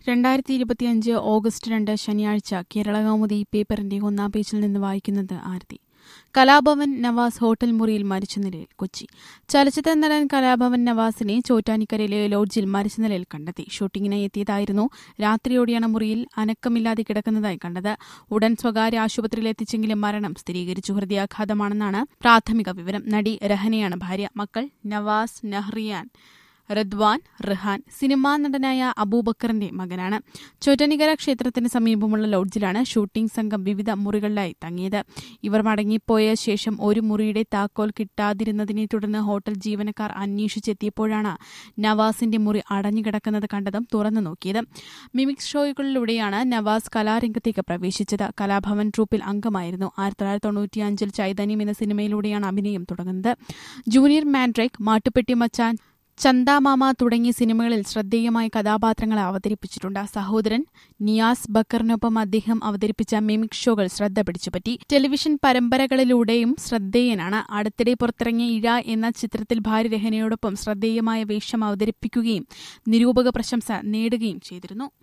രണ്ടായിരത്തി ഇരുപത്തിയഞ്ച് ഓഗസ്റ്റ് രണ്ട് ശനിയാഴ്ച കേരളകൗമുദി പേപ്പറിന്റെ ഒന്നാം പേജിൽ നിന്ന് വായിക്കുന്നത് ആരതി കലാഭവൻ നവാസ് ഹോട്ടൽ മുറിയിൽ മരിച്ച നിലയിൽ കൊച്ചി ചലച്ചിത്ര നടൻ കലാഭവൻ നവാസിനെ ചോറ്റാനിക്കരയിലെ ലോഡ്ജിൽ മരിച്ച നിലയിൽ കണ്ടെത്തി ഷൂട്ടിങ്ങിനായി എത്തിയതായിരുന്നു രാത്രിയോടെയാണ് മുറിയിൽ അനക്കമില്ലാതെ കിടക്കുന്നതായി കണ്ടത് ഉടൻ സ്വകാര്യ ആശുപത്രിയിൽ എത്തിച്ചെങ്കിലും മരണം സ്ഥിരീകരിച്ചു ഹൃദയാഘാതമാണെന്നാണ് പ്രാഥമിക വിവരം നടി രഹനയാണ് ഭാര്യ മക്കൾ നവാസ് നഹ്റിയാൻ റദ്വാൻ റിഹാൻ സിനിമാ നടനായ അബൂബക്കറിന്റെ മകനാണ് ചോറ്റനികര ക്ഷേത്രത്തിന് സമീപമുള്ള ലോഡ്ജിലാണ് ഷൂട്ടിംഗ് സംഘം വിവിധ മുറികളിലായി തങ്ങിയത് ഇവർ മടങ്ങിപ്പോയ ശേഷം ഒരു മുറിയുടെ താക്കോൽ കിട്ടാതിരുന്നതിനെ തുടർന്ന് ഹോട്ടൽ ജീവനക്കാർ അന്വേഷിച്ചെത്തിയപ്പോഴാണ് നവാസിന്റെ മുറി അടഞ്ഞുകിടക്കുന്നത് കണ്ടതും തുറന്നു നോക്കിയത് മിമിക്സ് ഷോകളിലൂടെയാണ് നവാസ് കലാരംഗത്തേക്ക് പ്രവേശിച്ചത് കലാഭവൻ ട്രൂപ്പിൽ അംഗമായിരുന്നു ആയിരത്തി തൊള്ളായിരത്തി തൊണ്ണൂറ്റിയഞ്ചിൽ ചൈതന്യം എന്ന സിനിമയിലൂടെയാണ് അഭിനയം തുടങ്ങുന്നത് ജൂനിയർ മാൻഡ്രേക്ക് മാട്ടുപ്പെട്ടി മച്ചാൻ ചന്ദാമാമ തുടങ്ങിയ സിനിമകളിൽ ശ്രദ്ധേയമായ കഥാപാത്രങ്ങളെ അവതരിപ്പിച്ചിട്ടുണ്ട് സഹോദരൻ നിയാസ് ബക്കറിനൊപ്പം അദ്ദേഹം അവതരിപ്പിച്ച മിമിക് ഷോകൾ ശ്രദ്ധ പിടിച്ചുപറ്റി ടെലിവിഷൻ പരമ്പരകളിലൂടെയും ശ്രദ്ധേയനാണ് അടുത്തിടെ പുറത്തിറങ്ങിയ ഇഴ എന്ന ചിത്രത്തിൽ ഭാര്യ രഹനയോടൊപ്പം ശ്രദ്ധേയമായ വേഷം അവതരിപ്പിക്കുകയും നിരൂപക പ്രശംസ നേടുകയും ചെയ്തിരുന്നു